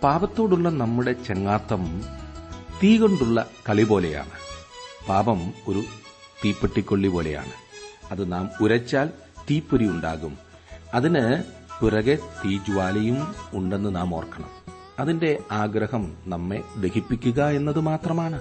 പാപത്തോടുള്ള നമ്മുടെ ചെങ്ങാത്തം തീ കൊണ്ടുള്ള കളി പോലെയാണ് പാപം ഒരു തീപ്പെട്ടിക്കൊള്ളി പോലെയാണ് അത് നാം ഉരച്ചാൽ തീപ്പൊരി ഉണ്ടാകും അതിന് പിറകെ തീജ്വാലയും ഉണ്ടെന്ന് നാം ഓർക്കണം അതിന്റെ ആഗ്രഹം നമ്മെ ദഹിപ്പിക്കുക എന്നത് മാത്രമാണ്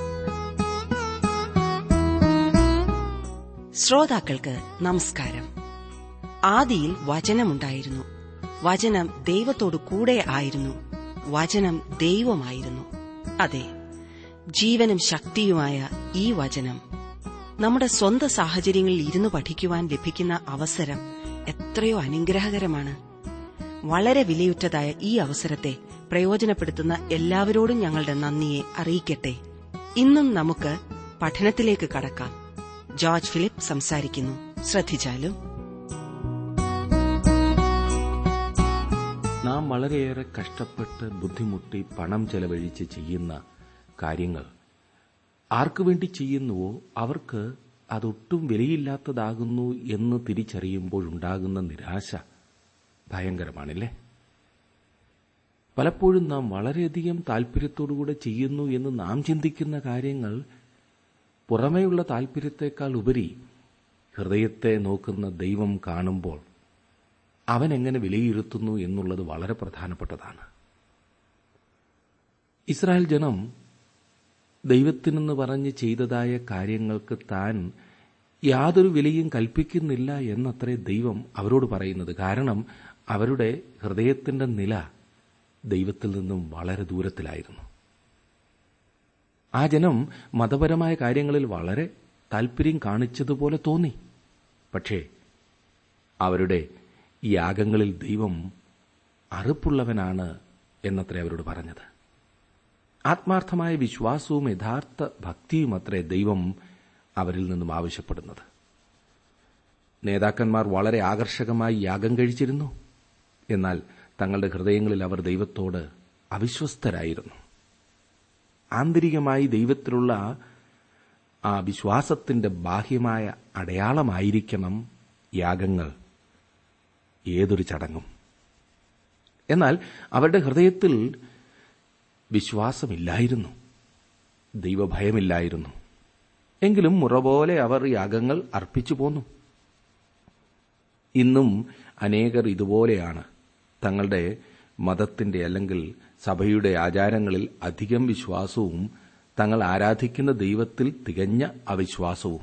ശ്രോതാക്കൾക്ക് നമസ്കാരം ആദിയിൽ വചനമുണ്ടായിരുന്നു വചനം ദൈവത്തോടു കൂടെ ആയിരുന്നു വചനം ദൈവമായിരുന്നു അതെ ജീവനും ശക്തിയുമായ ഈ വചനം നമ്മുടെ സ്വന്തം സാഹചര്യങ്ങളിൽ ഇരുന്ന് പഠിക്കുവാൻ ലഭിക്കുന്ന അവസരം എത്രയോ അനുഗ്രഹകരമാണ് വളരെ വിലയുറ്റതായ ഈ അവസരത്തെ പ്രയോജനപ്പെടുത്തുന്ന എല്ലാവരോടും ഞങ്ങളുടെ നന്ദിയെ അറിയിക്കട്ടെ ഇന്നും നമുക്ക് പഠനത്തിലേക്ക് കടക്കാം ജോർജ് ഫിലിപ്പ് സംസാരിക്കുന്നു ശ്രദ്ധിച്ചാലും നാം വളരെയേറെ കഷ്ടപ്പെട്ട് ബുദ്ധിമുട്ടി പണം ചെലവഴിച്ച് ചെയ്യുന്ന കാര്യങ്ങൾ ആർക്കു വേണ്ടി ചെയ്യുന്നുവോ അവർക്ക് അതൊട്ടും വിലയില്ലാത്തതാകുന്നു എന്ന് തിരിച്ചറിയുമ്പോഴുണ്ടാകുന്ന നിരാശ ഭയങ്കരമാണല്ലേ പലപ്പോഴും നാം വളരെയധികം താൽപര്യത്തോടുകൂടെ ചെയ്യുന്നു എന്ന് നാം ചിന്തിക്കുന്ന കാര്യങ്ങൾ പുറമേയുള്ള താൽപര്യത്തെക്കാൾ ഉപരി ഹൃദയത്തെ നോക്കുന്ന ദൈവം കാണുമ്പോൾ അവൻ എങ്ങനെ വിലയിരുത്തുന്നു എന്നുള്ളത് വളരെ പ്രധാനപ്പെട്ടതാണ് ഇസ്രായേൽ ജനം ദൈവത്തിനെന്ന് പറഞ്ഞ് ചെയ്തതായ കാര്യങ്ങൾക്ക് താൻ യാതൊരു വിലയും കൽപ്പിക്കുന്നില്ല എന്നത്രേ ദൈവം അവരോട് പറയുന്നത് കാരണം അവരുടെ ഹൃദയത്തിന്റെ നില ദൈവത്തിൽ നിന്നും വളരെ ദൂരത്തിലായിരുന്നു ആ ജനം മതപരമായ കാര്യങ്ങളിൽ വളരെ താൽപര്യം കാണിച്ചതുപോലെ തോന്നി പക്ഷേ അവരുടെ യാഗങ്ങളിൽ ദൈവം അറുപ്പുള്ളവനാണ് എന്നത്രേ അവരോട് പറഞ്ഞത് ആത്മാർത്ഥമായ വിശ്വാസവും യഥാർത്ഥ ഭക്തിയും അത്രേ ദൈവം അവരിൽ നിന്നും ആവശ്യപ്പെടുന്നത് നേതാക്കന്മാർ വളരെ ആകർഷകമായി യാഗം കഴിച്ചിരുന്നു എന്നാൽ തങ്ങളുടെ ഹൃദയങ്ങളിൽ അവർ ദൈവത്തോട് അവിശ്വസ്തരായിരുന്നു ആന്തരികമായി ദൈവത്തിലുള്ള ആ വിശ്വാസത്തിന്റെ ബാഹ്യമായ അടയാളമായിരിക്കണം യാഗങ്ങൾ ഏതൊരു ചടങ്ങും എന്നാൽ അവരുടെ ഹൃദയത്തിൽ വിശ്വാസമില്ലായിരുന്നു ദൈവഭയമില്ലായിരുന്നു എങ്കിലും മുറ പോലെ അവർ യാഗങ്ങൾ അർപ്പിച്ചു പോന്നു ഇന്നും അനേകർ ഇതുപോലെയാണ് തങ്ങളുടെ മതത്തിന്റെ അല്ലെങ്കിൽ സഭയുടെ ആചാരങ്ങളിൽ അധികം വിശ്വാസവും തങ്ങൾ ആരാധിക്കുന്ന ദൈവത്തിൽ തികഞ്ഞ അവിശ്വാസവും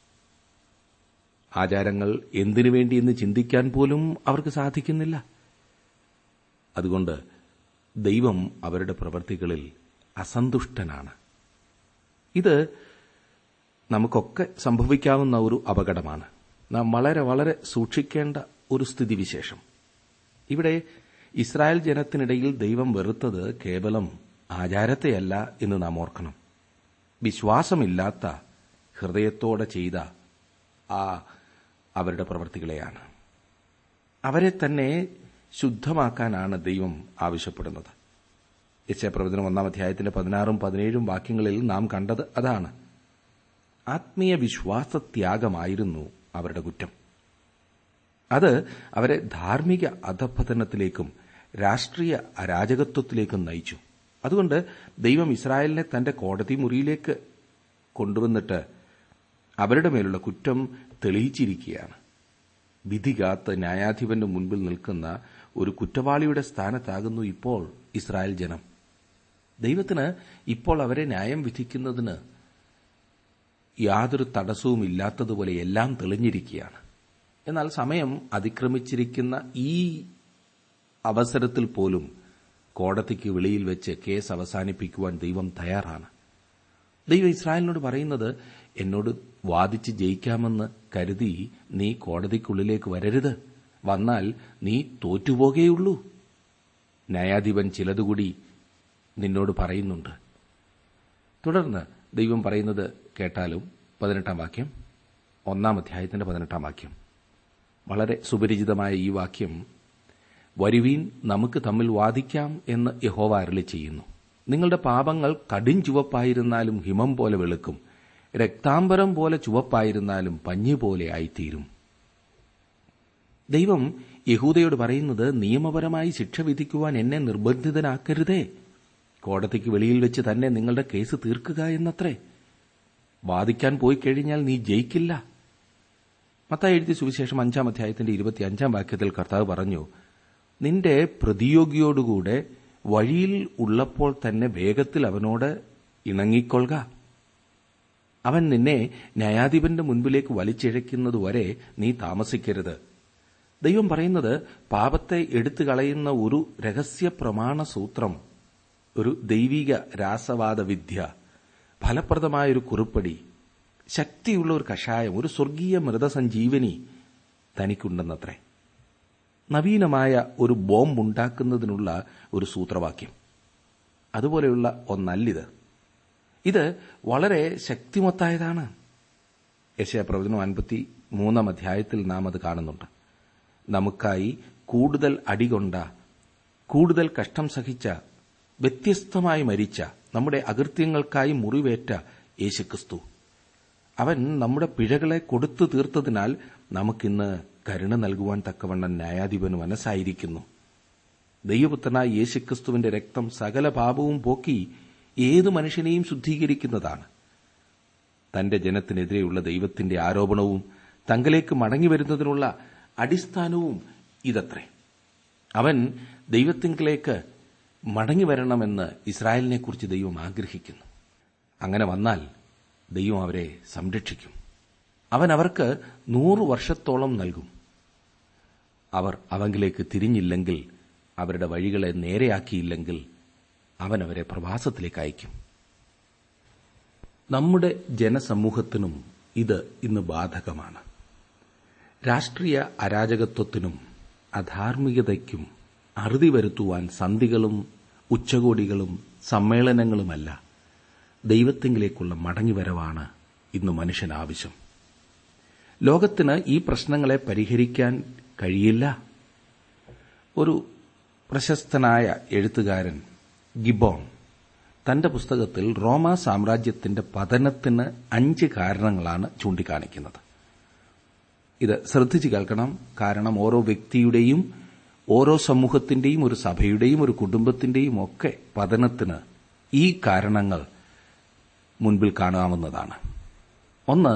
ആചാരങ്ങൾ എന്തിനു വേണ്ടി എന്ന് ചിന്തിക്കാൻ പോലും അവർക്ക് സാധിക്കുന്നില്ല അതുകൊണ്ട് ദൈവം അവരുടെ പ്രവൃത്തികളിൽ അസന്തുഷ്ടനാണ് ഇത് നമുക്കൊക്കെ സംഭവിക്കാവുന്ന ഒരു അപകടമാണ് നാം വളരെ വളരെ സൂക്ഷിക്കേണ്ട ഒരു സ്ഥിതിവിശേഷം ഇവിടെ ഇസ്രായേൽ ജനത്തിനിടയിൽ ദൈവം വെറുത്തത് കേവലം ആചാരത്തെയല്ല എന്ന് നാം ഓർക്കണം വിശ്വാസമില്ലാത്ത ഹൃദയത്തോടെ ചെയ്ത ആ അവരുടെ പ്രവൃത്തികളെയാണ് അവരെ തന്നെ ശുദ്ധമാക്കാനാണ് ദൈവം ആവശ്യപ്പെടുന്നത് യശപ്രവചനം ഒന്നാം അധ്യായത്തിന്റെ പതിനാറും പതിനേഴും വാക്യങ്ങളിൽ നാം കണ്ടത് അതാണ് ആത്മീയ വിശ്വാസത്യാഗമായിരുന്നു അവരുടെ കുറ്റം അത് അവരെ ധാർമ്മിക അധപതനത്തിലേക്കും രാഷ്ട്രീയ അരാജകത്വത്തിലേക്കും നയിച്ചു അതുകൊണ്ട് ദൈവം ഇസ്രായേലിനെ തന്റെ കോടതി മുറിയിലേക്ക് കൊണ്ടുവന്നിട്ട് അവരുടെ മേലുള്ള കുറ്റം തെളിയിച്ചിരിക്കുകയാണ് വിധി കാത്ത് ന്യായാധിപന്റെ മുൻപിൽ നിൽക്കുന്ന ഒരു കുറ്റവാളിയുടെ സ്ഥാനത്താകുന്നു ഇപ്പോൾ ഇസ്രായേൽ ജനം ദൈവത്തിന് ഇപ്പോൾ അവരെ ന്യായം വിധിക്കുന്നതിന് യാതൊരു തടസ്സവും ഇല്ലാത്തതുപോലെ എല്ലാം തെളിഞ്ഞിരിക്കുകയാണ് എന്നാൽ സമയം അതിക്രമിച്ചിരിക്കുന്ന ഈ അവസരത്തിൽ പോലും കോടതിക്ക് വെളിയിൽ വെച്ച് കേസ് അവസാനിപ്പിക്കുവാൻ ദൈവം തയ്യാറാണ് ദൈവം ഇസ്രായേലിനോട് പറയുന്നത് എന്നോട് വാദിച്ച് ജയിക്കാമെന്ന് കരുതി നീ കോടതിക്കുള്ളിലേക്ക് വരരുത് വന്നാൽ നീ തോറ്റുപോകേയുള്ളൂ ന്യായാധിപൻ ചിലതുകൂടി നിന്നോട് പറയുന്നുണ്ട് തുടർന്ന് ദൈവം പറയുന്നത് കേട്ടാലും പതിനെട്ടാം വാക്യം ഒന്നാം അധ്യായത്തിന്റെ പതിനെട്ടാം വാക്യം വളരെ സുപരിചിതമായ ഈ വാക്യം വരുവീൻ നമുക്ക് തമ്മിൽ വാദിക്കാം എന്ന് യഹോവ അരളി ചെയ്യുന്നു നിങ്ങളുടെ പാപങ്ങൾ കടിൻ ചുവപ്പായിരുന്നാലും ഹിമം പോലെ വെളുക്കും രക്താംബരം പോലെ ചുവപ്പായിരുന്നാലും പഞ്ഞി പോലെ ആയിത്തീരും ദൈവം യഹൂദയോട് പറയുന്നത് നിയമപരമായി ശിക്ഷ വിധിക്കുവാൻ എന്നെ നിർബന്ധിതനാക്കരുതേ കോടതിക്ക് വെളിയിൽ വെച്ച് തന്നെ നിങ്ങളുടെ കേസ് തീർക്കുക എന്നത്രേ വാദിക്കാൻ പോയി കഴിഞ്ഞാൽ നീ ജയിക്കില്ല മത്തായി എഴുതിയ സുവിശേഷം അഞ്ചാം അധ്യായത്തിന്റെ ഇരുപത്തിയഞ്ചാം വാക്യത്തിൽ കർത്താവ് പറഞ്ഞു നിന്റെ പ്രതിയോഗിയോടുകൂടെ വഴിയിൽ ഉള്ളപ്പോൾ തന്നെ വേഗത്തിൽ അവനോട് ഇണങ്ങിക്കൊള്ളുക അവൻ നിന്നെ ന്യായാധിപന്റെ മുൻപിലേക്ക് വലിച്ചിഴയ്ക്കുന്നതുവരെ നീ താമസിക്കരുത് ദൈവം പറയുന്നത് പാപത്തെ എടുത്തു കളയുന്ന ഒരു രഹസ്യ പ്രമാണ സൂത്രം ഒരു ദൈവിക രാസവാദ വിദ്യ ഫലപ്രദമായൊരു കുറിപ്പടി ശക്തിയുള്ള ഒരു കഷായം ഒരു സ്വർഗീയ മൃതസഞ്ജീവനി തനിക്കുണ്ടെന്നത്രേ നവീനമായ ഒരു ബോംബ് ഉണ്ടാക്കുന്നതിനുള്ള ഒരു സൂത്രവാക്യം അതുപോലെയുള്ള ഒന്നല്ലിത് ഇത് വളരെ ശക്തിമത്തായതാണ് യശയപ്രവചനം അൻപത്തി മൂന്നാം അധ്യായത്തിൽ നാം അത് കാണുന്നുണ്ട് നമുക്കായി കൂടുതൽ അടികൊണ്ട കൂടുതൽ കഷ്ടം സഹിച്ച വ്യത്യസ്തമായി മരിച്ച നമ്മുടെ അകൃത്യങ്ങൾക്കായി മുറിവേറ്റ യേശുക്രിസ്തു അവൻ നമ്മുടെ പിഴകളെ കൊടുത്തു തീർത്തതിനാൽ നമുക്കിന്ന് കരുണ നൽകുവാൻ തക്കവണ്ണം ന്യായാധിപന് മനസ്സായിരിക്കുന്നു ദൈവപുത്രനായ യേശുക്രിസ്തുവിന്റെ രക്തം സകല പാപവും പോക്കി ഏതു മനുഷ്യനെയും ശുദ്ധീകരിക്കുന്നതാണ് തന്റെ ജനത്തിനെതിരെയുള്ള ദൈവത്തിന്റെ ആരോപണവും തങ്കലേക്ക് മടങ്ങി വരുന്നതിനുള്ള അടിസ്ഥാനവും ഇതത്രേ അവൻ ദൈവത്തിങ്കിലേക്ക് മടങ്ങി വരണമെന്ന് ഇസ്രായേലിനെക്കുറിച്ച് ദൈവം ആഗ്രഹിക്കുന്നു അങ്ങനെ വന്നാൽ ദൈവം അവരെ സംരക്ഷിക്കും അവൻ അവർക്ക് നൂറു വർഷത്തോളം നൽകും അവർ അവങ്കിലേക്ക് തിരിഞ്ഞില്ലെങ്കിൽ അവരുടെ വഴികളെ നേരെയാക്കിയില്ലെങ്കിൽ അവൻ അവരെ പ്രവാസത്തിലേക്ക് അയക്കും നമ്മുടെ ജനസമൂഹത്തിനും ഇത് ഇന്ന് ബാധകമാണ് രാഷ്ട്രീയ അരാജകത്വത്തിനും അധാർമികതയ്ക്കും അറുതി വരുത്തുവാൻ സന്ധികളും ഉച്ചകോടികളും സമ്മേളനങ്ങളുമല്ല ദൈവത്തെങ്കിലേക്കുള്ള മടങ്ങിവരവാണ് ഇന്ന് മനുഷ്യൻ ആവശ്യം ലോകത്തിന് ഈ പ്രശ്നങ്ങളെ പരിഹരിക്കാൻ കഴിയില്ല ഒരു പ്രശസ്തനായ എഴുത്തുകാരൻ ഗിബോൺ തന്റെ പുസ്തകത്തിൽ റോമ സാമ്രാജ്യത്തിന്റെ പതനത്തിന് അഞ്ച് കാരണങ്ങളാണ് ചൂണ്ടിക്കാണിക്കുന്നത് ഇത് ശ്രദ്ധിച്ചു കേൾക്കണം കാരണം ഓരോ വ്യക്തിയുടെയും ഓരോ സമൂഹത്തിന്റെയും ഒരു സഭയുടെയും ഒരു കുടുംബത്തിന്റെയും ഒക്കെ പതനത്തിന് ഈ കാരണങ്ങൾ മുൻപിൽ കാണാവുന്നതാണ് ഒന്ന്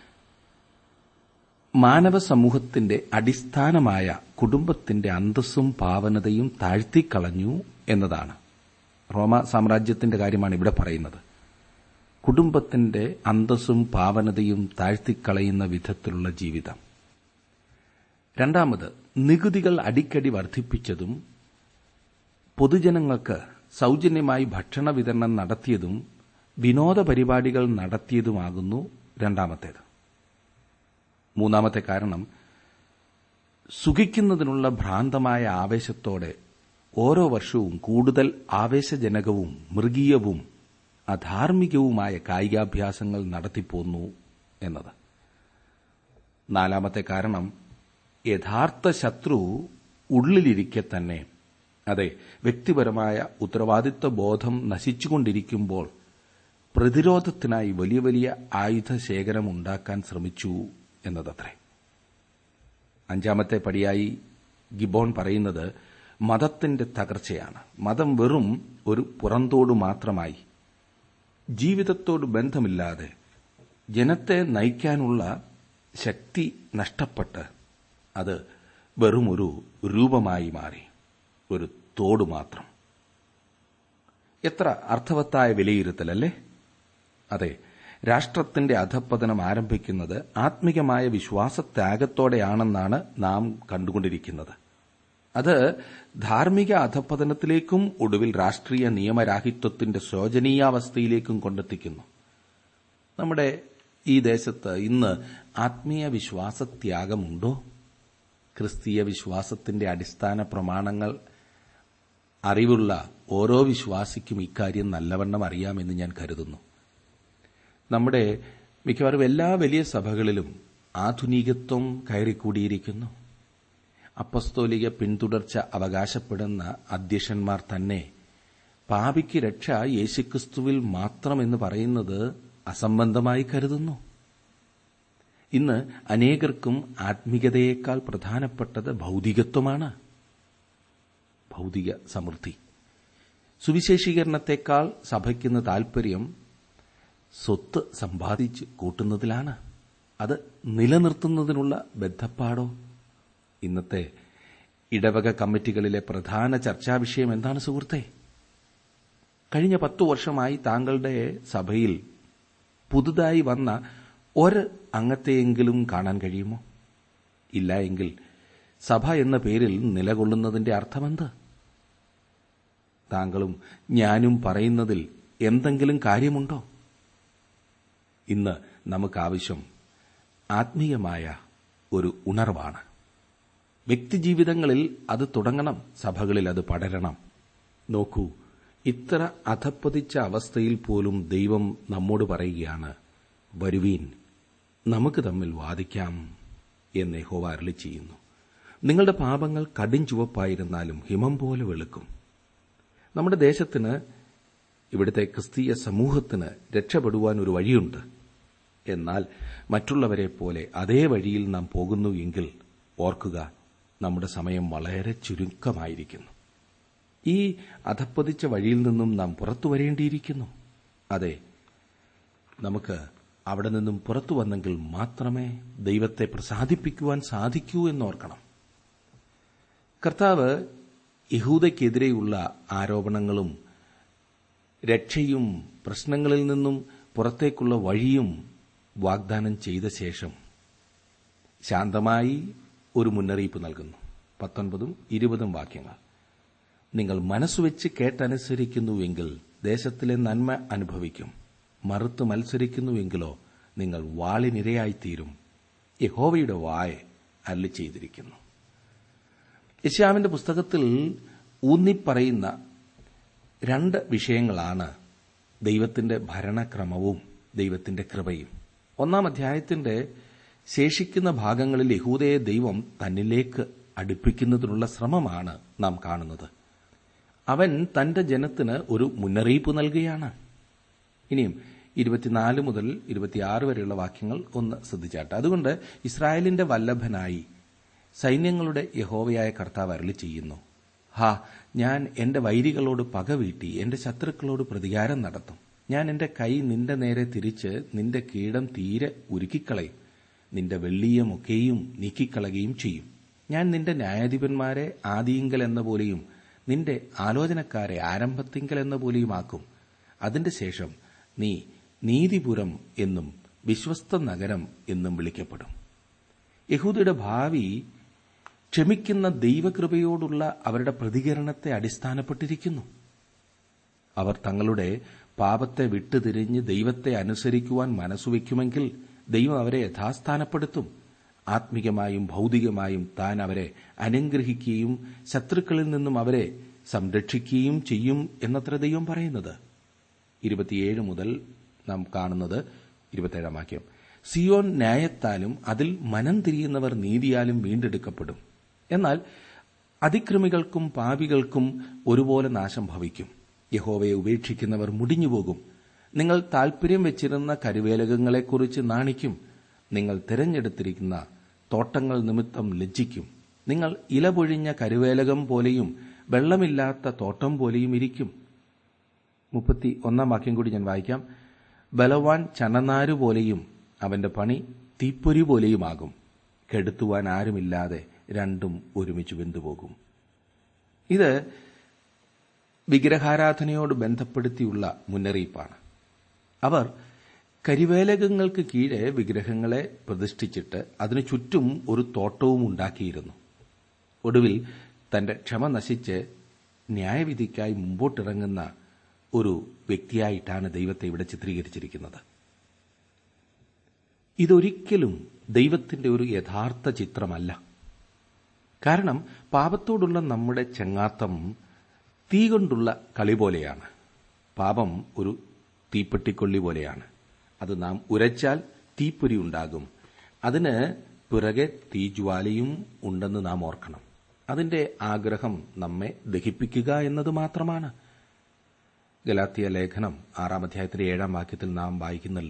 മാനവ സമൂഹത്തിന്റെ അടിസ്ഥാനമായ കുടുംബത്തിന്റെ അന്തസ്സും പാവനതയും താഴ്ത്തിക്കളഞ്ഞു എന്നതാണ് റോമ സാമ്രാജ്യത്തിന്റെ കാര്യമാണ് ഇവിടെ പറയുന്നത് കുടുംബത്തിന്റെ അന്തസ്സും പാവനതയും താഴ്ത്തിക്കളയുന്ന വിധത്തിലുള്ള ജീവിതം രണ്ടാമത് നികുതികൾ അടിക്കടി വർദ്ധിപ്പിച്ചതും പൊതുജനങ്ങൾക്ക് സൌജന്യമായി ഭക്ഷണ വിതരണം നടത്തിയതും വിനോദ പരിപാടികൾ നടത്തിയതുമാകുന്നു രണ്ടാമത്തേത് മൂന്നാമത്തെ കാരണം സുഖിക്കുന്നതിനുള്ള ഭ്രാന്തമായ ആവേശത്തോടെ ഓരോ വർഷവും കൂടുതൽ ആവേശജനകവും മൃഗീയവും അധാർമികവുമായ കായികാഭ്യാസങ്ങൾ നടത്തിപ്പോന്നു എന്നത് നാലാമത്തെ കാരണം യഥാർത്ഥ ശത്രു ഉള്ളിലിരിക്കെ തന്നെ അതെ വ്യക്തിപരമായ ഉത്തരവാദിത്വ ബോധം നശിച്ചുകൊണ്ടിരിക്കുമ്പോൾ പ്രതിരോധത്തിനായി വലിയ വലിയ ആയുധ ശേഖരം ഉണ്ടാക്കാൻ ശ്രമിച്ചു എന്നതത്രേ അഞ്ചാമത്തെ പടിയായി ഗിബോൺ പറയുന്നത് മതത്തിന്റെ തകർച്ചയാണ് മതം വെറും ഒരു പുറന്തോട് മാത്രമായി ജീവിതത്തോട് ബന്ധമില്ലാതെ ജനത്തെ നയിക്കാനുള്ള ശക്തി നഷ്ടപ്പെട്ട് അത് വെറും ഒരു രൂപമായി മാറി ഒരു തോട് മാത്രം എത്ര അർത്ഥവത്തായ വിലയിരുത്തലല്ലേ അതെ രാഷ്ട്രത്തിന്റെ അധപ്പതനം ആരംഭിക്കുന്നത് ആത്മികമായ വിശ്വാസത്യാഗത്തോടെയാണെന്നാണ് നാം കണ്ടുകൊണ്ടിരിക്കുന്നത് അത് ധാർമ്മിക അധപ്പതനത്തിലേക്കും ഒടുവിൽ രാഷ്ട്രീയ നിയമരാഹിത്വത്തിന്റെ ശോചനീയാവസ്ഥയിലേക്കും കൊണ്ടെത്തിക്കുന്നു നമ്മുടെ ഈ ദേശത്ത് ഇന്ന് ആത്മീയ വിശ്വാസത്യാഗമുണ്ടോ ക്രിസ്തീയ വിശ്വാസത്തിന്റെ അടിസ്ഥാന പ്രമാണങ്ങൾ അറിവുള്ള ഓരോ വിശ്വാസിക്കും ഇക്കാര്യം നല്ലവണ്ണം അറിയാമെന്ന് ഞാൻ കരുതുന്നു നമ്മുടെ മിക്കവാറും എല്ലാ വലിയ സഭകളിലും ആധുനികത്വം കയറിക്കൂടിയിരിക്കുന്നു അപ്പസ്തോലിക പിന്തുടർച്ച അവകാശപ്പെടുന്ന അധ്യക്ഷന്മാർ തന്നെ പാപിക്ക് രക്ഷ യേശുക്രിസ്തുവിൽ മാത്രമെന്ന് പറയുന്നത് അസംബന്ധമായി കരുതുന്നു ഇന്ന് അനേകർക്കും ആത്മീയതയേക്കാൾ പ്രധാനപ്പെട്ടത് ഭൗതികത്വമാണ് ഭൗതിക സമൃദ്ധി സുവിശേഷീകരണത്തെക്കാൾ സഭയ്ക്കുന്ന താൽപര്യം സ്വത്ത് സമ്പാദിച്ച് കൂട്ടുന്നതിലാണ് അത് നിലനിർത്തുന്നതിനുള്ള ബദ്ധപ്പാടോ ഇന്നത്തെ ഇടവക കമ്മിറ്റികളിലെ പ്രധാന ചർച്ചാ വിഷയം എന്താണ് സുഹൃത്തെ കഴിഞ്ഞ പത്തു വർഷമായി താങ്കളുടെ സഭയിൽ പുതുതായി വന്ന ഒരു അംഗത്തെയെങ്കിലും കാണാൻ കഴിയുമോ ഇല്ല എങ്കിൽ സഭ എന്ന പേരിൽ നിലകൊള്ളുന്നതിന്റെ അർത്ഥമെന്ത് താങ്കളും ഞാനും പറയുന്നതിൽ എന്തെങ്കിലും കാര്യമുണ്ടോ ഇന്ന് നമുക്കാവശ്യം ആത്മീയമായ ഒരു ഉണർവാണ് വ്യക്തിജീവിതങ്ങളിൽ അത് തുടങ്ങണം സഭകളിൽ അത് പടരണം നോക്കൂ ഇത്ര അധപ്പതിച്ച അവസ്ഥയിൽ പോലും ദൈവം നമ്മോട് പറയുകയാണ് വരുവീൻ നമുക്ക് തമ്മിൽ വാദിക്കാം എന്ന് യഹോവ അരളി ചെയ്യുന്നു നിങ്ങളുടെ പാപങ്ങൾ കടും ചുവപ്പായിരുന്നാലും ഹിമം പോലെ വെളുക്കും നമ്മുടെ ദേശത്തിന് ഇവിടുത്തെ ക്രിസ്തീയ സമൂഹത്തിന് രക്ഷപ്പെടുവാൻ ഒരു വഴിയുണ്ട് എന്നാൽ മറ്റുള്ളവരെ പോലെ അതേ വഴിയിൽ നാം പോകുന്നു എങ്കിൽ ഓർക്കുക നമ്മുടെ സമയം വളരെ ചുരുക്കമായിരിക്കുന്നു ഈ അധപ്പതിച്ച വഴിയിൽ നിന്നും നാം പുറത്തു വരേണ്ടിയിരിക്കുന്നു അതെ നമുക്ക് അവിടെ നിന്നും പുറത്തു വന്നെങ്കിൽ മാത്രമേ ദൈവത്തെ പ്രസാദിപ്പിക്കുവാൻ സാധിക്കൂ എന്നോർക്കണം കർത്താവ് യഹൂദയ്ക്കെതിരെയുള്ള ആരോപണങ്ങളും രക്ഷയും പ്രശ്നങ്ങളിൽ നിന്നും പുറത്തേക്കുള്ള വഴിയും വാഗ്ദാനം ചെയ്ത ശേഷം ശാന്തമായി ഒരു മുന്നറിയിപ്പ് നൽകുന്നു പത്തൊൻപതും ഇരുപതും വാക്യങ്ങൾ നിങ്ങൾ മനസ്സുവെച്ച് കേട്ടനുസരിക്കുന്നുവെങ്കിൽ ദേശത്തിലെ നന്മ അനുഭവിക്കും മറുത്ത് മത്സരിക്കുന്നുവെങ്കിലോ നിങ്ങൾ വാളിനിരയായിത്തീരും യഹോവയുടെ വായ അരളി ചെയ്തിരിക്കുന്നു യശ്യാവിന്റെ പുസ്തകത്തിൽ ഊന്നിപ്പറയുന്ന രണ്ട് വിഷയങ്ങളാണ് ദൈവത്തിന്റെ ഭരണക്രമവും ദൈവത്തിന്റെ കൃപയും ഒന്നാം അധ്യായത്തിന്റെ ശേഷിക്കുന്ന ഭാഗങ്ങളിൽ യഹൂദയെ ദൈവം തന്നിലേക്ക് അടുപ്പിക്കുന്നതിനുള്ള ശ്രമമാണ് നാം കാണുന്നത് അവൻ തന്റെ ജനത്തിന് ഒരു മുന്നറിയിപ്പ് നൽകുകയാണ് ഇനിയും ഇരുപത്തിനാല് മുതൽ ഇരുപത്തിയാറ് വരെയുള്ള വാക്യങ്ങൾ ഒന്ന് ശ്രദ്ധിച്ചാട്ടെ അതുകൊണ്ട് ഇസ്രായേലിന്റെ വല്ലഭനായി സൈന്യങ്ങളുടെ യഹോവയായ കർത്താവ് അരളി ചെയ്യുന്നു ഹാ ഞാൻ എന്റെ വൈരികളോട് പകവീട്ടി എന്റെ ശത്രുക്കളോട് പ്രതികാരം നടത്തും ഞാൻ എന്റെ കൈ നിന്റെ നേരെ തിരിച്ച് നിന്റെ കീടം തീരെ ഉരുക്കിക്കളയും നിന്റെ വെള്ളിയമൊക്കെയും നീക്കിക്കളയുകയും ചെയ്യും ഞാൻ നിന്റെ ന്യായാധിപന്മാരെ ആദിയിങ്കൽ എന്ന പോലെയും നിന്റെ ആലോചനക്കാരെ ആരംഭത്തിങ്കൽ എന്ന പോലെയുമാക്കും അതിന്റെ ശേഷം നീ നീതിപുരം എന്നും വിശ്വസ്ത നഗരം എന്നും വിളിക്കപ്പെടും യഹൂദയുടെ ഭാവി ക്ഷമിക്കുന്ന ദൈവകൃപയോടുള്ള അവരുടെ പ്രതികരണത്തെ അടിസ്ഥാനപ്പെട്ടിരിക്കുന്നു അവർ തങ്ങളുടെ പാപത്തെ വിട്ടുതിരിഞ്ഞ് ദൈവത്തെ അനുസരിക്കുവാൻ മനസ്സുവെക്കുമെങ്കിൽ ദൈവം അവരെ യഥാസ്ഥാനപ്പെടുത്തും ആത്മികമായും ഭൗതികമായും താൻ അവരെ അനുഗ്രഹിക്കുകയും ശത്രുക്കളിൽ നിന്നും അവരെ സംരക്ഷിക്കുകയും ചെയ്യും എന്നത്ര ദൈവം പറയുന്നത് ഇരുപത്തിയേഴ് മുതൽ നാം കാണുന്നത് ഇരുപത്തേഴാം വാക്യം സിയോൻ ന്യായത്താലും അതിൽ മനം തിരിയുന്നവർ നീതിയാലും വീണ്ടെടുക്കപ്പെടും എന്നാൽ അതിക്രമികൾക്കും പാപികൾക്കും ഒരുപോലെ നാശം ഭവിക്കും യഹോവയെ ഉപേക്ഷിക്കുന്നവർ മുടിഞ്ഞുപോകും നിങ്ങൾ താൽപര്യം വെച്ചിരുന്ന കരുവേലകങ്ങളെക്കുറിച്ച് നാണിക്കും നിങ്ങൾ തിരഞ്ഞെടുത്തിരിക്കുന്ന തോട്ടങ്ങൾ നിമിത്തം ലജ്ജിക്കും നിങ്ങൾ ഇലപൊഴിഞ്ഞ കരുവേലകം പോലെയും വെള്ളമില്ലാത്ത തോട്ടം പോലെയും ഇരിക്കും മുപ്പത്തി ഒന്നാം വാക്യം കൂടി ഞാൻ വായിക്കാം ബലവാൻ ചണനാരു പോലെയും അവന്റെ പണി തീപ്പൊരി പോലെയുമാകും കെടുത്തുവാൻ ആരുമില്ലാതെ രണ്ടും ഒരുമിച്ച് വെന്തുപോകും ഇത് വിഗ്രഹാരാധനയോട് ബന്ധപ്പെടുത്തിയുള്ള മുന്നറിയിപ്പാണ് അവർ കരിവേലകങ്ങൾക്ക് കീഴെ വിഗ്രഹങ്ങളെ പ്രതിഷ്ഠിച്ചിട്ട് അതിനു ചുറ്റും ഒരു തോട്ടവും ഉണ്ടാക്കിയിരുന്നു ഒടുവിൽ തന്റെ ക്ഷമ നശിച്ച് ന്യായവിധിക്കായി മുമ്പോട്ടിറങ്ങുന്ന ഒരു വ്യക്തിയായിട്ടാണ് ദൈവത്തെ ഇവിടെ ചിത്രീകരിച്ചിരിക്കുന്നത് ഇതൊരിക്കലും ദൈവത്തിന്റെ ഒരു യഥാർത്ഥ ചിത്രമല്ല കാരണം പാപത്തോടുള്ള നമ്മുടെ ചെങ്ങാത്തം തീ കൊണ്ടുള്ള കളി പോലെയാണ് പാപം ഒരു തീപ്പെട്ടിക്കൊള്ളി പോലെയാണ് അത് നാം ഉരച്ചാൽ തീപ്പൊരി ഉണ്ടാകും അതിന് പിറകെ തീജ്വാലയും ഉണ്ടെന്ന് നാം ഓർക്കണം അതിന്റെ ആഗ്രഹം നമ്മെ ദഹിപ്പിക്കുക എന്നത് മാത്രമാണ് ഗലാത്തിയ ലേഖനം ആറാം അധ്യായത്തിന്റെ ഏഴാം വാക്യത്തിൽ നാം വായിക്കുന്നല്ലോ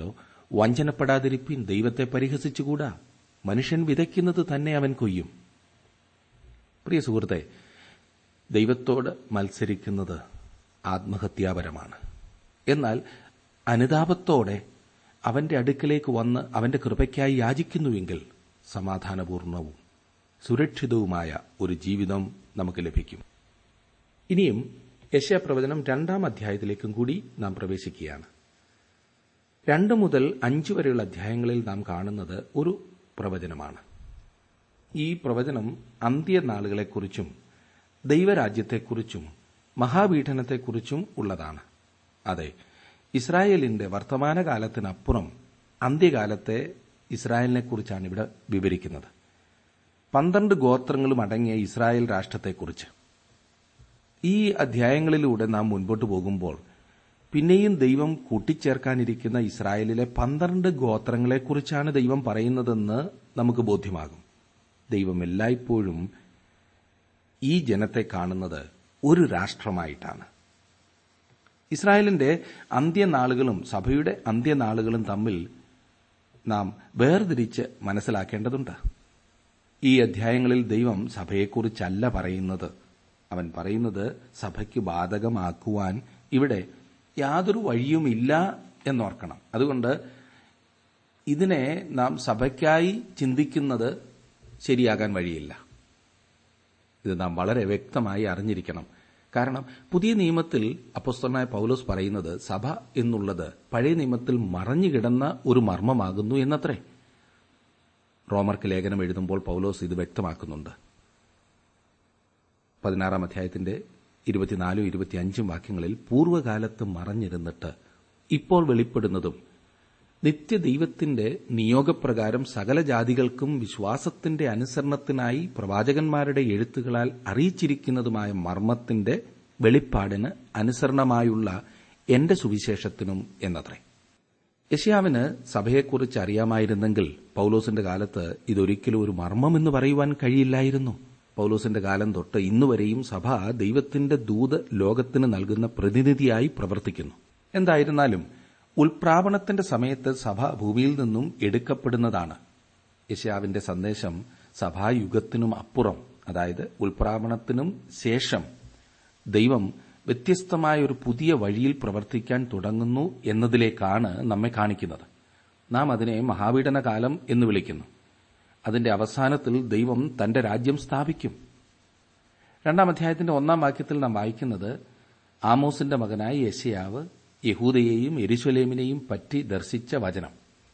വഞ്ചനപ്പെടാതിരിപ്പിൻ ദൈവത്തെ പരിഹസിച്ചുകൂടാ മനുഷ്യൻ വിതയ്ക്കുന്നത് തന്നെ അവൻ കൊയ്യും പ്രിയ സുഹൃത്തെ ദൈവത്തോട് മത്സരിക്കുന്നത് ആത്മഹത്യാപരമാണ് എന്നാൽ അനുതാപത്തോടെ അവന്റെ അടുക്കലേക്ക് വന്ന് അവന്റെ കൃപയ്ക്കായി യാചിക്കുന്നുവെങ്കിൽ സമാധാനപൂർണവും സുരക്ഷിതവുമായ ഒരു ജീവിതം നമുക്ക് ലഭിക്കും ഇനിയും യശയപ്രവചനം രണ്ടാം അധ്യായത്തിലേക്കും കൂടി നാം പ്രവേശിക്കുകയാണ് രണ്ട് മുതൽ അഞ്ച് വരെയുള്ള അധ്യായങ്ങളിൽ നാം കാണുന്നത് ഒരു പ്രവചനമാണ് ഈ പ്രവചനം അന്ത്യനാളുകളെക്കുറിച്ചും ദൈവരാജ്യത്തെക്കുറിച്ചും മഹാപീഠനത്തെക്കുറിച്ചും ഉള്ളതാണ് അതെ ഇസ്രായേലിന്റെ വർത്തമാനകാലത്തിനപ്പുറം അന്ത്യകാലത്തെ ഇസ്രായേലിനെക്കുറിച്ചാണ് ഇവിടെ വിവരിക്കുന്നത് പന്ത്രണ്ട് ഗോത്രങ്ങളും അടങ്ങിയ ഇസ്രായേൽ രാഷ്ട്രത്തെക്കുറിച്ച് ഈ അധ്യായങ്ങളിലൂടെ നാം മുൻപോട്ട് പോകുമ്പോൾ പിന്നെയും ദൈവം കൂട്ടിച്ചേർക്കാനിരിക്കുന്ന ഇസ്രായേലിലെ പന്ത്രണ്ട് ഗോത്രങ്ങളെക്കുറിച്ചാണ് ദൈവം പറയുന്നതെന്ന് നമുക്ക് ബോധ്യമാകും ദൈവം എല്ലായ്പ്പോഴും ഈ ജനത്തെ കാണുന്നത് ഒരു രാഷ്ട്രമായിട്ടാണ് ഇസ്രായേലിന്റെ അന്ത്യനാളുകളും സഭയുടെ അന്ത്യനാളുകളും തമ്മിൽ നാം വേർതിരിച്ച് മനസ്സിലാക്കേണ്ടതുണ്ട് ഈ അധ്യായങ്ങളിൽ ദൈവം സഭയെക്കുറിച്ചല്ല പറയുന്നത് അവൻ പറയുന്നത് സഭയ്ക്ക് ബാധകമാക്കുവാൻ ഇവിടെ യാതൊരു വഴിയുമില്ല എന്നോർക്കണം അതുകൊണ്ട് ഇതിനെ നാം സഭയ്ക്കായി ചിന്തിക്കുന്നത് ശരിയാകാൻ വഴിയില്ല ഇത് നാം വളരെ വ്യക്തമായി അറിഞ്ഞിരിക്കണം കാരണം പുതിയ നിയമത്തിൽ അപ്പസ്തനായ പൌലോസ് പറയുന്നത് സഭ എന്നുള്ളത് പഴയ നിയമത്തിൽ മറഞ്ഞുകിടന്ന ഒരു മർമ്മമാകുന്നു എന്നത്രേ റോമർക്ക് ലേഖനം എഴുതുമ്പോൾ പൌലോസ് ഇത് വ്യക്തമാക്കുന്നുണ്ട് പതിനാറാം അധ്യായത്തിന്റെ ഇരുപത്തിനാലും ഇരുപത്തിയഞ്ചും വാക്യങ്ങളിൽ പൂർവ്വകാലത്ത് മറഞ്ഞിരുന്നിട്ട് ഇപ്പോൾ വെളിപ്പെടുന്നതും നിത്യദൈവത്തിന്റെ നിയോഗപ്രകാരം സകല ജാതികൾക്കും വിശ്വാസത്തിന്റെ അനുസരണത്തിനായി പ്രവാചകന്മാരുടെ എഴുത്തുകളാൽ അറിയിച്ചിരിക്കുന്നതുമായ മർമ്മത്തിന്റെ വെളിപ്പാടിന് അനുസരണമായുള്ള എന്റെ സുവിശേഷത്തിനും എന്നത്രേ യഷ്യാവിന് സഭയെക്കുറിച്ച് അറിയാമായിരുന്നെങ്കിൽ പൌലോസിന്റെ കാലത്ത് ഇതൊരിക്കലും ഒരു മർമ്മമെന്ന് പറയുവാൻ കഴിയില്ലായിരുന്നു പൌലോസിന്റെ കാലം തൊട്ട് ഇന്നുവരെയും സഭ ദൈവത്തിന്റെ ദൂത് ലോകത്തിന് നൽകുന്ന പ്രതിനിധിയായി പ്രവർത്തിക്കുന്നു എന്തായിരുന്നാലും ഉൽപ്രാപണത്തിന്റെ സമയത്ത് സഭ ഭൂമിയിൽ നിന്നും എടുക്കപ്പെടുന്നതാണ് യശാവിന്റെ സന്ദേശം സഭായുഗത്തിനും അപ്പുറം അതായത് ഉൽപ്രാപണത്തിനും ശേഷം ദൈവം വ്യത്യസ്തമായ ഒരു പുതിയ വഴിയിൽ പ്രവർത്തിക്കാൻ തുടങ്ങുന്നു എന്നതിലേക്കാണ് നമ്മെ കാണിക്കുന്നത് നാം അതിനെ മഹാപീഡന കാലം എന്ന് വിളിക്കുന്നു അതിന്റെ അവസാനത്തിൽ ദൈവം തന്റെ രാജ്യം സ്ഥാപിക്കും രണ്ടാം അധ്യായത്തിന്റെ ഒന്നാം വാക്യത്തിൽ നാം വായിക്കുന്നത് ആമോസിന്റെ മകനായ യശയാവ് യഹൂദയെയും എരിശുലേമിനെയും പറ്റി ദർശിച്ച വചനം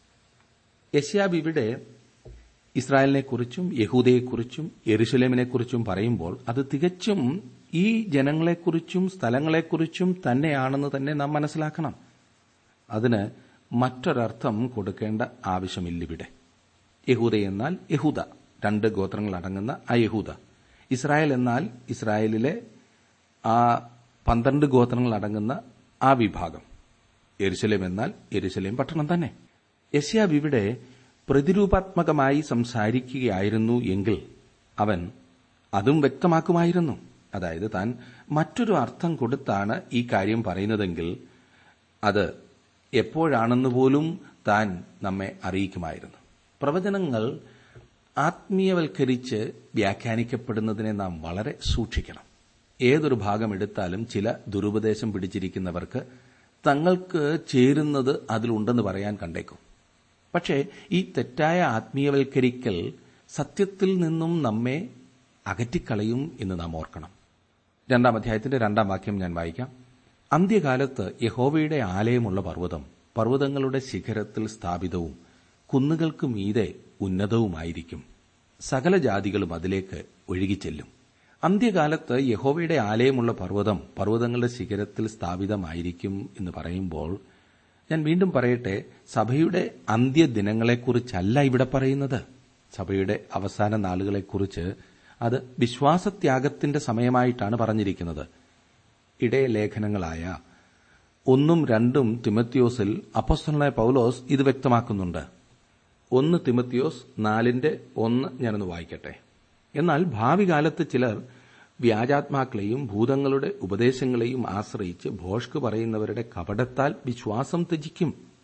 യശയാബ് ഇവിടെ ഇസ്രായേലിനെക്കുറിച്ചും യഹൂദയെക്കുറിച്ചും എരുശലേമിനെക്കുറിച്ചും പറയുമ്പോൾ അത് തികച്ചും ഈ ജനങ്ങളെക്കുറിച്ചും സ്ഥലങ്ങളെക്കുറിച്ചും തന്നെയാണെന്ന് തന്നെ നാം മനസ്സിലാക്കണം അതിന് മറ്റൊരർത്ഥം കൊടുക്കേണ്ട ആവശ്യമില്ലിവിടെ യഹൂദ എന്നാൽ യഹൂദ രണ്ട് ഗോത്രങ്ങൾ അടങ്ങുന്ന ആ യഹൂദ ഇസ്രായേൽ എന്നാൽ ഇസ്രായേലിലെ ആ പന്ത്രണ്ട് ഗോത്രങ്ങൾ അടങ്ങുന്ന ആ വിഭാഗം എരുസലേം എന്നാൽ എരുസലേം പട്ടണം തന്നെ യശ്യാബ് ഇവിടെ പ്രതിരൂപാത്മകമായി സംസാരിക്കുകയായിരുന്നു എങ്കിൽ അവൻ അതും വ്യക്തമാക്കുമായിരുന്നു അതായത് താൻ മറ്റൊരു അർത്ഥം കൊടുത്താണ് ഈ കാര്യം പറയുന്നതെങ്കിൽ അത് എപ്പോഴാണെന്ന് പോലും താൻ നമ്മെ അറിയിക്കുമായിരുന്നു പ്രവചനങ്ങൾ ആത്മീയവൽക്കരിച്ച് വ്യാഖ്യാനിക്കപ്പെടുന്നതിനെ നാം വളരെ സൂക്ഷിക്കണം ഏതൊരു ഭാഗം എടുത്താലും ചില ദുരുപദേശം പിടിച്ചിരിക്കുന്നവർക്ക് തങ്ങൾക്ക് ചേരുന്നത് അതിലുണ്ടെന്ന് പറയാൻ കണ്ടേക്കും പക്ഷേ ഈ തെറ്റായ ആത്മീയവൽക്കരിക്കൽ സത്യത്തിൽ നിന്നും നമ്മെ അകറ്റിക്കളയും എന്ന് നാം ഓർക്കണം രണ്ടാം അധ്യായത്തിന്റെ രണ്ടാം വാക്യം ഞാൻ വായിക്കാം അന്ത്യകാലത്ത് യഹോവയുടെ ആലയമുള്ള പർവ്വതം പർവ്വതങ്ങളുടെ ശിഖരത്തിൽ സ്ഥാപിതവും കുന്നുകൾക്ക് മീതെ ഉന്നതവുമായിരിക്കും സകല ജാതികളും അതിലേക്ക് ഒഴുകിച്ചെല്ലും അന്ത്യകാലത്ത് യഹോവയുടെ ആലയമുള്ള പർവ്വതം പർവ്വതങ്ങളുടെ ശിഖരത്തിൽ സ്ഥാപിതമായിരിക്കും എന്ന് പറയുമ്പോൾ ഞാൻ വീണ്ടും പറയട്ടെ സഭയുടെ അന്ത്യദിനങ്ങളെക്കുറിച്ചല്ല ഇവിടെ പറയുന്നത് സഭയുടെ അവസാന നാളുകളെക്കുറിച്ച് അത് വിശ്വാസത്യാഗത്തിന്റെ സമയമായിട്ടാണ് പറഞ്ഞിരിക്കുന്നത് ഇടയലേഖനങ്ങളായ ഒന്നും രണ്ടും തിമത്യോസിൽ അപ്പസ്തലനായ പൌലോസ് ഇത് വ്യക്തമാക്കുന്നുണ്ട് ഒന്ന് തിമത്യോസ് നാലിന്റെ ഒന്ന് ഞാനൊന്ന് വായിക്കട്ടെ എന്നാൽ ഭാവി കാലത്ത് ചിലർ വ്യാജാത്മാക്കളെയും ഭൂതങ്ങളുടെ ഉപദേശങ്ങളെയും ആശ്രയിച്ച് ഭോഷ്ക് പറയുന്നവരുടെ കപടത്താൽ വിശ്വാസം ത്യജിക്കും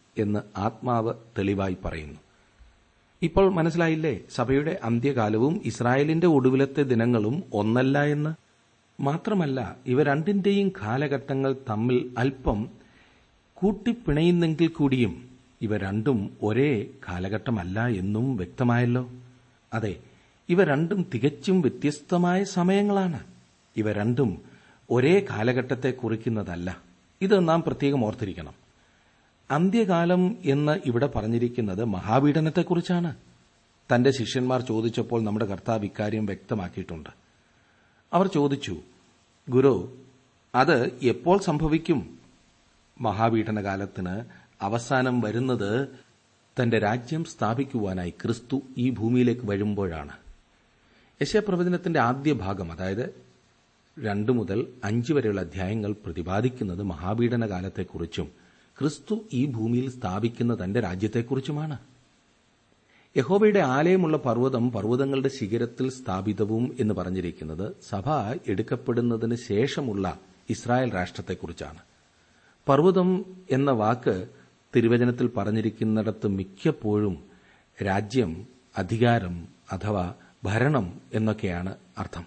എന്ന് ആത്മാവ് തെളിവായി പറയുന്നു ഇപ്പോൾ മനസ്സിലായില്ലേ സഭയുടെ അന്ത്യകാലവും ഇസ്രായേലിന്റെ ഒടുവിലത്തെ ദിനങ്ങളും ഒന്നല്ല എന്ന് മാത്രമല്ല ഇവ രണ്ടിന്റെയും കാലഘട്ടങ്ങൾ തമ്മിൽ അല്പം കൂട്ടിപ്പിണയുന്നെങ്കിൽ കൂടിയും ഇവ രണ്ടും ഒരേ കാലഘട്ടമല്ല എന്നും വ്യക്തമായല്ലോ അതെ ഇവ രണ്ടും തികച്ചും വ്യത്യസ്തമായ സമയങ്ങളാണ് ഇവ രണ്ടും ഒരേ കാലഘട്ടത്തെ കുറിക്കുന്നതല്ല ഇത് നാം പ്രത്യേകം ഓർത്തിരിക്കണം അന്ത്യകാലം എന്ന് ഇവിടെ പറഞ്ഞിരിക്കുന്നത് മഹാപീഡനത്തെക്കുറിച്ചാണ് തന്റെ ശിഷ്യന്മാർ ചോദിച്ചപ്പോൾ നമ്മുടെ കർത്താവ് ഇക്കാര്യം വ്യക്തമാക്കിയിട്ടുണ്ട് അവർ ചോദിച്ചു ഗുരു അത് എപ്പോൾ സംഭവിക്കും മഹാപീഡനകാലത്തിന് അവസാനം വരുന്നത് തന്റെ രാജ്യം സ്ഥാപിക്കുവാനായി ക്രിസ്തു ഈ ഭൂമിയിലേക്ക് വരുമ്പോഴാണ് യശപ്രവചനത്തിന്റെ ആദ്യ ഭാഗം അതായത് രണ്ടു മുതൽ അഞ്ച് വരെയുള്ള അധ്യായങ്ങൾ പ്രതിപാദിക്കുന്നത് മഹാപീഡന കാലത്തെക്കുറിച്ചും ക്രിസ്തു ഈ ഭൂമിയിൽ സ്ഥാപിക്കുന്ന തന്റെ രാജ്യത്തെക്കുറിച്ചുമാണ് യഹോബയുടെ ആലയമുള്ള പർവ്വതം പർവ്വതങ്ങളുടെ ശിഖരത്തിൽ സ്ഥാപിതവും എന്ന് പറഞ്ഞിരിക്കുന്നത് സഭ എടുക്കപ്പെടുന്നതിന് ശേഷമുള്ള ഇസ്രായേൽ രാഷ്ട്രത്തെക്കുറിച്ചാണ് പർവ്വതം എന്ന വാക്ക് തിരുവചനത്തിൽ പറഞ്ഞിരിക്കുന്നിടത്ത് മിക്കപ്പോഴും രാജ്യം അധികാരം അഥവാ ഭരണം എന്നൊക്കെയാണ് അർത്ഥം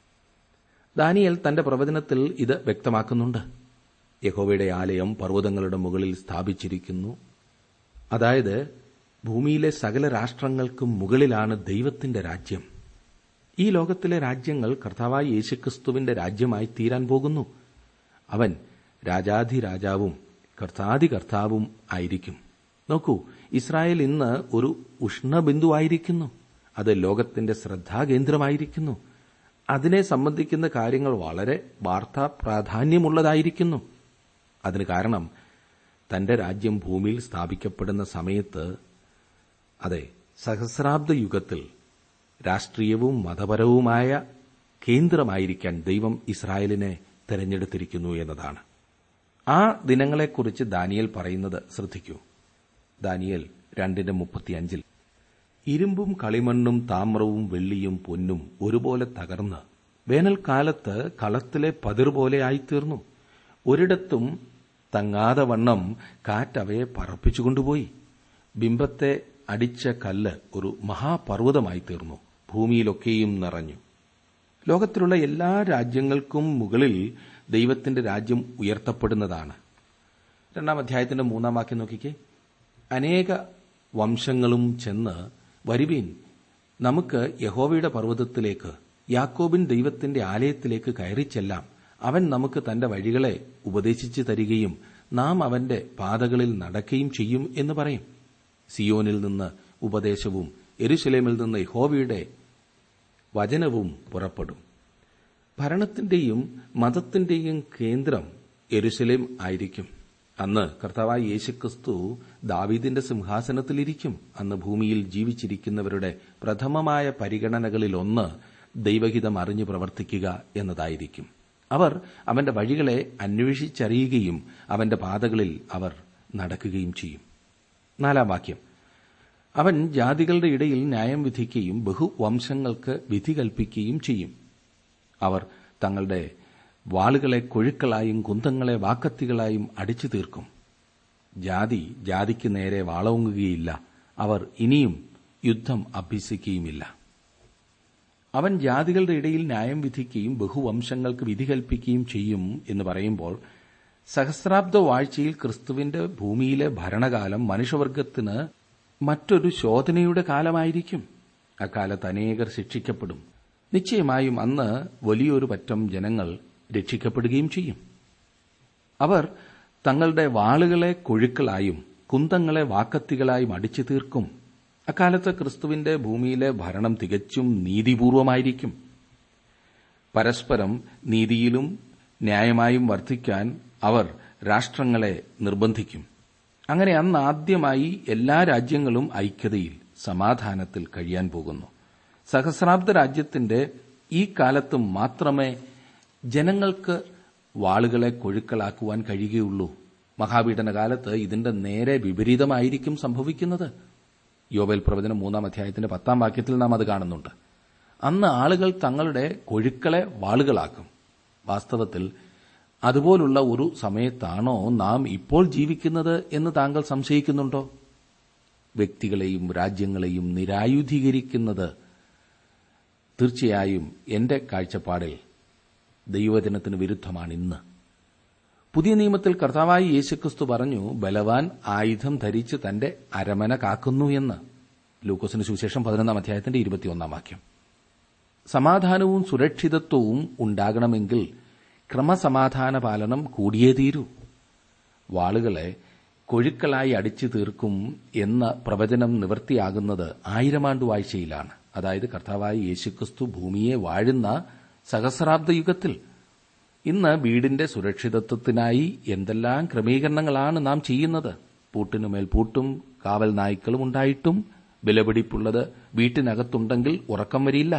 ദാനിയൽ തന്റെ പ്രവചനത്തിൽ ഇത് വ്യക്തമാക്കുന്നുണ്ട് യഹോവയുടെ ആലയം പർവ്വതങ്ങളുടെ മുകളിൽ സ്ഥാപിച്ചിരിക്കുന്നു അതായത് ഭൂമിയിലെ സകല രാഷ്ട്രങ്ങൾക്കും മുകളിലാണ് ദൈവത്തിന്റെ രാജ്യം ഈ ലോകത്തിലെ രാജ്യങ്ങൾ കർത്താവായ യേശുക്രിസ്തുവിന്റെ രാജ്യമായി തീരാൻ പോകുന്നു അവൻ രാജാധിരാജാവും കർത്താതി കർത്താവും ആയിരിക്കും നോക്കൂ ഇസ്രായേൽ ഇന്ന് ഒരു ഉഷ്ണബിന്ദുവായിരിക്കുന്നു അത് ലോകത്തിന്റെ ശ്രദ്ധാകേന്ദ്രമായിരിക്കുന്നു അതിനെ സംബന്ധിക്കുന്ന കാര്യങ്ങൾ വളരെ വാർത്താ പ്രാധാന്യമുള്ളതായിരിക്കുന്നു അതിന് കാരണം തന്റെ രാജ്യം ഭൂമിയിൽ സ്ഥാപിക്കപ്പെടുന്ന സമയത്ത് അതെ സഹസ്രാബ്ദ യുഗത്തിൽ രാഷ്ട്രീയവും മതപരവുമായ കേന്ദ്രമായിരിക്കാൻ ദൈവം ഇസ്രായേലിനെ തെരഞ്ഞെടുത്തിരിക്കുന്നു എന്നതാണ് ആ ദിനങ്ങളെക്കുറിച്ച് ദാനിയൽ പറയുന്നത് ശ്രദ്ധിക്കൂ ദാനിയൽ രണ്ടിന്റെ മുപ്പത്തിയഞ്ചിൽ ഇരുമ്പും കളിമണ്ണും താമ്രവും വെള്ളിയും പൊന്നും ഒരുപോലെ തകർന്ന് വേനൽക്കാലത്ത് കളത്തിലെ പതിർ പോലെ ആയിത്തീർന്നു ഒരിടത്തും തങ്ങാതെ വണ്ണം കാറ്റവയെ പറപ്പിച്ചുകൊണ്ടുപോയി ബിംബത്തെ അടിച്ച കല്ല് ഒരു മഹാപർവ്വതമായി തീർന്നു ഭൂമിയിലൊക്കെയും നിറഞ്ഞു ലോകത്തിലുള്ള എല്ലാ രാജ്യങ്ങൾക്കും മുകളിൽ ദൈവത്തിന്റെ രാജ്യം ഉയർത്തപ്പെടുന്നതാണ് രണ്ടാം അധ്യായത്തിന്റെ മൂന്നാം വാക്യം നോക്കിക്കേ അനേക വംശങ്ങളും ചെന്ന് വരുവീൻ നമുക്ക് യഹോവയുടെ പർവ്വതത്തിലേക്ക് യാക്കോബിൻ ദൈവത്തിന്റെ ആലയത്തിലേക്ക് കയറിച്ചെല്ലാം അവൻ നമുക്ക് തന്റെ വഴികളെ ഉപദേശിച്ചു തരികയും നാം അവന്റെ പാതകളിൽ നടക്കുകയും ചെയ്യും എന്ന് പറയും സിയോനിൽ നിന്ന് ഉപദേശവും എരുശലേമിൽ നിന്ന് യഹോവയുടെ വചനവും പുറപ്പെടും ഭരണത്തിന്റെയും മതത്തിന്റെയും കേന്ദ്രം എരുശലേം ആയിരിക്കും അന്ന് കർത്താവായ യേശുക്രിസ്തു ദാവീദിന്റെ സിംഹാസനത്തിലിരിക്കും അന്ന് ഭൂമിയിൽ ജീവിച്ചിരിക്കുന്നവരുടെ പ്രഥമമായ പരിഗണനകളിലൊന്ന് ദൈവഹിതം അറിഞ്ഞു പ്രവർത്തിക്കുക എന്നതായിരിക്കും അവർ അവന്റെ വഴികളെ അന്വേഷിച്ചറിയുകയും അവന്റെ പാതകളിൽ അവർ നടക്കുകയും ചെയ്യും നാലാം വാക്യം അവൻ ജാതികളുടെ ഇടയിൽ ന്യായം വിധിക്കുകയും ബഹുവംശങ്ങൾക്ക് വിധി കൽപ്പിക്കുകയും ചെയ്യും അവർ തങ്ങളുടെ വാളുകളെ കൊഴുക്കളായും കുന്തങ്ങളെ വാക്കത്തികളായും അടിച്ചു തീർക്കും ജാതി ജാതിക്ക് നേരെ വാളോങ്ങുകയില്ല അവർ ഇനിയും യുദ്ധം അഭ്യസിക്കുകയുമില്ല അവൻ ജാതികളുടെ ഇടയിൽ ന്യായം വിധിക്കുകയും ബഹുവംശങ്ങൾക്ക് വിധി കൽപ്പിക്കുകയും ചെയ്യും എന്ന് പറയുമ്പോൾ സഹസ്രാബ്ദ വാഴ്ചയിൽ ക്രിസ്തുവിന്റെ ഭൂമിയിലെ ഭരണകാലം മനുഷ്യവർഗത്തിന് മറ്റൊരു ശോധനയുടെ കാലമായിരിക്കും അക്കാലത്ത് അനേകർ ശിക്ഷിക്കപ്പെടും നിശ്ചയമായും അന്ന് വലിയൊരു പറ്റം ജനങ്ങൾ രക്ഷിക്കപ്പെടുകയും ചെയ്യും അവർ തങ്ങളുടെ വാളുകളെ കൊഴുക്കളായും കുന്തങ്ങളെ വാക്കത്തികളായും അടിച്ചു തീർക്കും അക്കാലത്ത് ക്രിസ്തുവിന്റെ ഭൂമിയിലെ ഭരണം തികച്ചും നീതിപൂർവമായിരിക്കും പരസ്പരം നീതിയിലും ന്യായമായും വർദ്ധിക്കാൻ അവർ രാഷ്ട്രങ്ങളെ നിർബന്ധിക്കും അങ്ങനെ അന്ന് ആദ്യമായി എല്ലാ രാജ്യങ്ങളും ഐക്യതയിൽ സമാധാനത്തിൽ കഴിയാൻ പോകുന്നു സഹസ്രാബ്ദ രാജ്യത്തിന്റെ ഈ കാലത്ത് മാത്രമേ ജനങ്ങൾക്ക് വാളുകളെ കൊഴുക്കളാക്കുവാൻ കഴിയുകയുള്ളൂ മഹാപീഡന കാലത്ത് ഇതിന്റെ നേരെ വിപരീതമായിരിക്കും സംഭവിക്കുന്നത് യോബൽ പ്രവചനം മൂന്നാം അധ്യായത്തിന്റെ പത്താം വാക്യത്തിൽ നാം അത് കാണുന്നുണ്ട് അന്ന് ആളുകൾ തങ്ങളുടെ കൊഴുക്കളെ വാളുകളാക്കും വാസ്തവത്തിൽ അതുപോലുള്ള ഒരു സമയത്താണോ നാം ഇപ്പോൾ ജീവിക്കുന്നത് എന്ന് താങ്കൾ സംശയിക്കുന്നുണ്ടോ വ്യക്തികളെയും രാജ്യങ്ങളെയും നിരായുധീകരിക്കുന്നത് തീർച്ചയായും എന്റെ കാഴ്ചപ്പാടിൽ ദൈവജനത്തിന് വിരുദ്ധമാണ് ഇന്ന് പുതിയ നിയമത്തിൽ കർത്താവായി യേശുക്രിസ്തു പറഞ്ഞു ബലവാൻ ആയുധം ധരിച്ച് തന്റെ അരമന കാക്കുന്നു എന്ന് ലൂക്കോസിന് സുവിശേഷം പതിനൊന്നാം അധ്യായത്തിന്റെ ഇരുപത്തിയൊന്നാം വാക്യം സമാധാനവും സുരക്ഷിതത്വവും ഉണ്ടാകണമെങ്കിൽ ക്രമസമാധാന പാലനം കൂടിയേ തീരൂ വാളുകളെ കൊഴുക്കളായി അടിച്ചു തീർക്കും എന്ന പ്രവചനം നിവൃത്തിയാകുന്നത് ആയിരമാണ്ട് വാഴ്ചയിലാണ് അതായത് കർത്താവായി യേശുക്രിസ്തു ഭൂമിയെ വാഴുന്ന സഹസ്രാബ്ദ യുഗത്തിൽ ഇന്ന് വീടിന്റെ സുരക്ഷിതത്വത്തിനായി എന്തെല്ലാം ക്രമീകരണങ്ങളാണ് നാം ചെയ്യുന്നത് പൂട്ടിനുമേൽ പൂട്ടും കാവൽ നായ്ക്കളും ഉണ്ടായിട്ടും വിലപിടിപ്പുള്ളത് വീട്ടിനകത്തുണ്ടെങ്കിൽ ഉറക്കം വരില്ല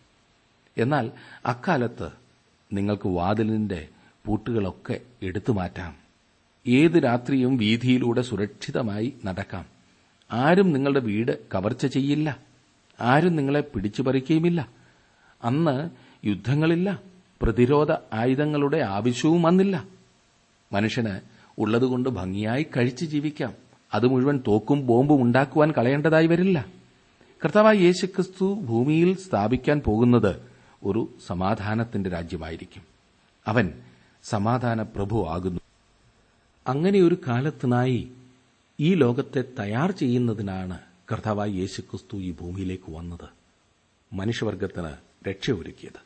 എന്നാൽ അക്കാലത്ത് നിങ്ങൾക്ക് വാതിലിന്റെ പൂട്ടുകളൊക്കെ എടുത്തു മാറ്റാം ഏത് രാത്രിയും വീതിയിലൂടെ സുരക്ഷിതമായി നടക്കാം ആരും നിങ്ങളുടെ വീട് കവർച്ച ചെയ്യില്ല ആരും നിങ്ങളെ പിടിച്ചു പറിക്കുകയുമില്ല അന്ന് യുദ്ധങ്ങളില്ല പ്രതിരോധ ആയുധങ്ങളുടെ ആവശ്യവും വന്നില്ല മനുഷ്യന് ഉള്ളതുകൊണ്ട് ഭംഗിയായി കഴിച്ചു ജീവിക്കാം അത് മുഴുവൻ തോക്കും ബോംബും ഉണ്ടാക്കുവാൻ കളയേണ്ടതായി വരില്ല കർത്താവായ യേശുക്രിസ്തു ഭൂമിയിൽ സ്ഥാപിക്കാൻ പോകുന്നത് ഒരു സമാധാനത്തിന്റെ രാജ്യമായിരിക്കും അവൻ സമാധാന പ്രഭുവാകുന്നു അങ്ങനെ ഒരു കാലത്തിനായി ഈ ലോകത്തെ തയ്യാർ ചെയ്യുന്നതിനാണ് കർത്താവായ യേശുക്രിസ്തു ഈ ഭൂമിയിലേക്ക് വന്നത് മനുഷ്യവർഗത്തിന് രക്ഷയൊരുക്കിയത്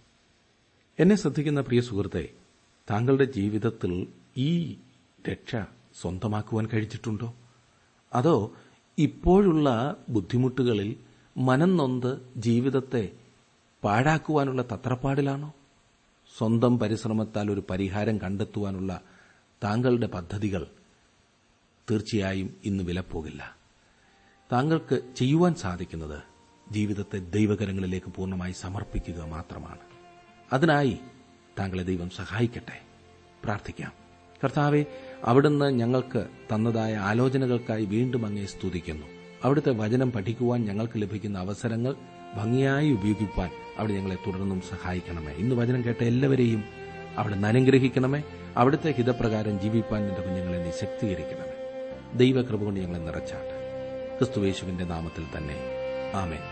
എന്നെ ശ്രദ്ധിക്കുന്ന പ്രിയ സുഹൃത്തെ താങ്കളുടെ ജീവിതത്തിൽ ഈ രക്ഷ സ്വന്തമാക്കുവാൻ കഴിച്ചിട്ടുണ്ടോ അതോ ഇപ്പോഴുള്ള ബുദ്ധിമുട്ടുകളിൽ മനം നൊന്ത് ജീവിതത്തെ പാഴാക്കുവാനുള്ള തത്രപ്പാടിലാണോ സ്വന്തം പരിശ്രമത്താൽ ഒരു പരിഹാരം കണ്ടെത്തുവാനുള്ള താങ്കളുടെ പദ്ധതികൾ തീർച്ചയായും ഇന്ന് വിലപ്പോകില്ല താങ്കൾക്ക് ചെയ്യുവാൻ സാധിക്കുന്നത് ജീവിതത്തെ ദൈവകരങ്ങളിലേക്ക് പൂർണ്ണമായി സമർപ്പിക്കുക മാത്രമാണ് അതിനായി താങ്കളെ ദൈവം സഹായിക്കട്ടെ പ്രാർത്ഥിക്കാം കർത്താവെ അവിടുന്ന് ഞങ്ങൾക്ക് തന്നതായ ആലോചനകൾക്കായി വീണ്ടും അങ്ങേ സ്തുതിക്കുന്നു അവിടുത്തെ വചനം പഠിക്കുവാൻ ഞങ്ങൾക്ക് ലഭിക്കുന്ന അവസരങ്ങൾ ഭംഗിയായി ഉപയോഗിക്കുവാൻ അവിടെ ഞങ്ങളെ തുടർന്നും സഹായിക്കണമേ ഇന്ന് വചനം കേട്ട എല്ലാവരെയും അവിടെ അനുഗ്രഹിക്കണമേ അവിടുത്തെ ഹിതപ്രകാരം ജീവിപ്പാൻ നിന്റെ കുഞ്ഞുങ്ങളെ നീ ശക്തീകരിക്കണമേ ദൈവകൃപ കൊണ്ട് ഞങ്ങളെ നിറച്ചാട്ടെ ക്രിസ്തുവേശുവിന്റെ നാമത്തിൽ തന്നെ ആമേൻ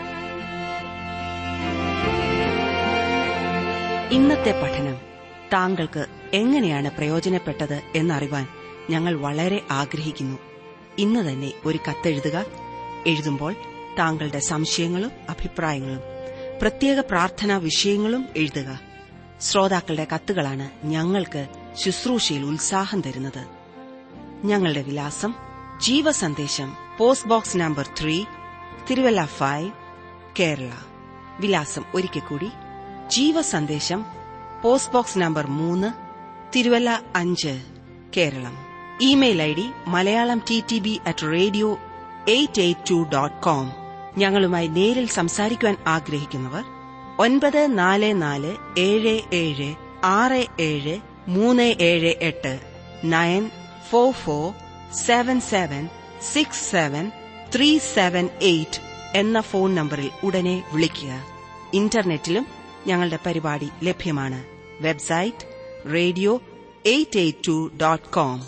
ഇന്നത്തെ പഠനം താങ്കൾക്ക് എങ്ങനെയാണ് പ്രയോജനപ്പെട്ടത് എന്നറിവാൻ ഞങ്ങൾ വളരെ ആഗ്രഹിക്കുന്നു ഇന്ന് തന്നെ ഒരു കത്തെഴുതുക എഴുതുമ്പോൾ താങ്കളുടെ സംശയങ്ങളും അഭിപ്രായങ്ങളും പ്രത്യേക പ്രാർത്ഥനാ വിഷയങ്ങളും എഴുതുക ശ്രോതാക്കളുടെ കത്തുകളാണ് ഞങ്ങൾക്ക് ശുശ്രൂഷയിൽ ഉത്സാഹം തരുന്നത് ഞങ്ങളുടെ വിലാസം Jeevasandesam post box number three Thiruvalla five Kerala വിലാസം ഒരിക്കൽ കൂടി ജീവസന്ദേശം പോസ്റ്റ് ബോക്സ് നമ്പർ മൂന്ന് തിരുവല്ല അഞ്ച് Keralam email I D Malayalam T T B at radio eight eight two dot com ഞങ്ങളുമായി നേരിൽ സംസാരിക്കുവാൻ ആഗ്രഹിക്കുന്നവർ ഒൻപത് നാല് നാല് ഏഴ് ഏഴ് ആറ് ഏഴ് മൂന്ന് ഏഴ് എട്ട് nine four four seven seven six seven three seven eight എന്ന ഫോൺ നമ്പറിൽ ഉടനെ വിളിക്കുക ഇന്റർനെറ്റിലും ഞങ്ങളുടെ പരിപാടി ലഭ്യമാണ് website radio eight eight two dot com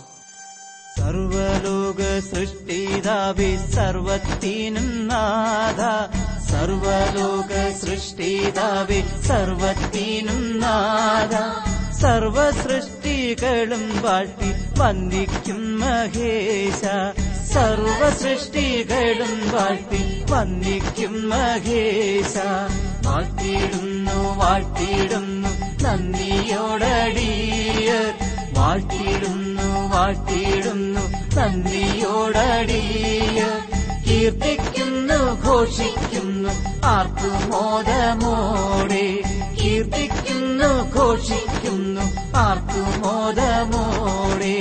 സർവലോക സൃഷ്ടിതാവി സർവത്തിനും നാഥ സർവലോക സൃഷ്ടിതാവി സർവത്തിനും നാഥ സർവ സൃഷ്ടികളും വാഴ്ത്തി വന്ദിക്കും മഹേശ സർവ സൃഷ്ടികളും വാഴ്ത്തി വന്ദിക്കും മഹേശ വാഴ്ത്തിയിടുന്നു വാഴ്ത്തിയിടുന്നു നന്ദിയോടടിയർ വാഴ്ത്തിയിടുന്നു വാഴ്ത്തിയിടുന്നു നന്ദിയോടടിയർ കീർത്തിക്കുന്നു ഘോഷിക്കുന്നു ആർക്കുമോദമോടെ കീർത്തിക്കുന്നു ഘോഷിക്കുന്നു ആർക്കുമോദമോടെ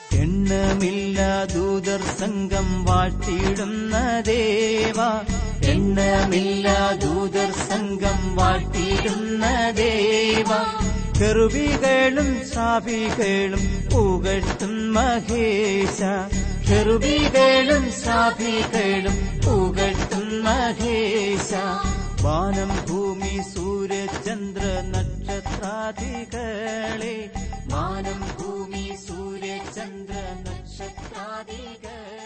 എണ്ണമില്ല ദൂതർ സംഘം വാഴ്ത്തിയിടുന്ന ദേവ എണ്ണമില്ല ദൂതർ സംഘം വാഴ്ത്തിയിടുന്ന ദേവ കെറുബികളും സാഭികളും പുകഴ്ത്തും മഹേശ കെറുബികളും സാഭികളും പുകഴ്ത്തും മഹേശ വാനം ഭൂമി സൂര്യചന്ദ്ര നക്ഷത്രാദികളെ വാനം ഭൂമി സൂര്യചന്ദ്ര നക്ഷത്രാദികളെ